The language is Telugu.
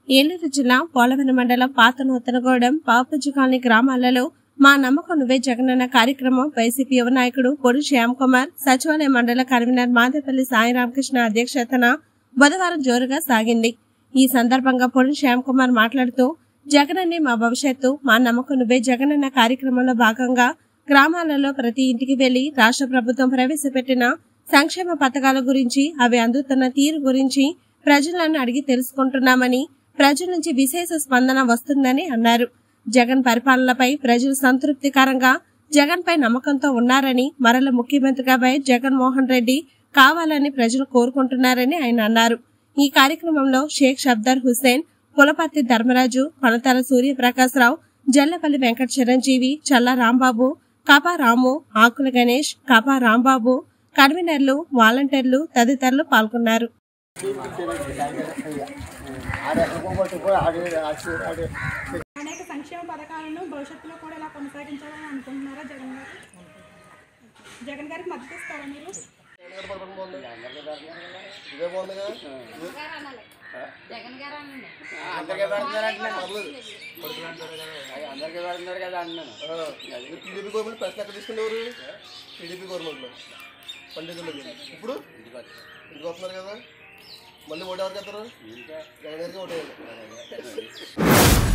ఏలూరు జిల్లా పోలవరం మండలం పాత నూతనగూడెం పాపజ్జి కాలనీ గ్రామాలలో మా నమ్మకం నువ్వే జగనన్న కార్యక్రమం వైసీపీ యువ నాయకుడు పొడి శ్యామ్ కుమార్ సచివాలయ మండల కన్వీనర్ మాదేపల్లి సాయి రామకృష్ణ అధ్యక్షతన బుధవారం జోరుగా సాగింది ఈ సందర్భంగా పొడి శ్యామ్ కుమార్ మాట్లాడుతూ జగనన్నే మా భవిష్యత్తు మా నమ్మకం నువ్వే జగనన్న కార్యక్రమంలో భాగంగా గ్రామాలలో ప్రతి ఇంటికి వెళ్లి రాష్ట్ర ప్రభుత్వం ప్రవేశపెట్టిన సంక్షేమ పథకాల గురించి అవి అందుతున్న తీరు గురించి ప్రజలను అడిగి తెలుసుకుంటున్నామని ప్రజల నుంచి విశేష స్పందన వస్తుందని అన్నారు జగన్ పరిపాలనపై ప్రజలు సంతృప్తికరంగా జగన్ పై నమ్మకంతో ఉన్నారని మరల ముఖ్యమంత్రిగా వైఎస్ జగన్మోహన్ రెడ్డి కావాలని ప్రజలు కోరుకుంటున్నారని ఆయన అన్నారు ఈ కార్యక్రమంలో షేక్ షబ్దర్ హుస్సేన్ పులపర్తి ధర్మరాజు కొనతల సూర్యప్రకాశ్రావు జల్లపల్లి వెంకట చిరంజీవి చల్ల రాంబాబు కాపా రాము ఆకుల గణేష్ కాపా రాంబాబు కన్వీనర్లు వాలంటీర్లు తదితరులు పాల్గొన్నారు అనేక సంక్షేమ పథకాలను భవిష్యత్తులో కూడా ఇలా కొనసాగించాలని అనుకుంటున్నారా జగన్ గారు జగన్ గారికి మద్దతు ఇస్తారా మీరు ఇదే బాగుందిగా జగన్ గారు అనండి అందరికీ పెడుతున్నారు అంటున్నాను పర్లేదు అయ్య, అందరికీ పెడుతున్నారు కదా అంటున్నాను టీడీపీ గవర్నమెంట్ ప్రశ్న ఎక్కడ తీసుకునేవారు టీడీపీ గవర్నమెంట్లో పండితులకి ఇప్పుడు ఇంటికి వస్తున్నారు కదా మళ్ళీ ఓటు ఎవరికి వెళ్తారు జగన్ గారికి ఓటు వేయాలి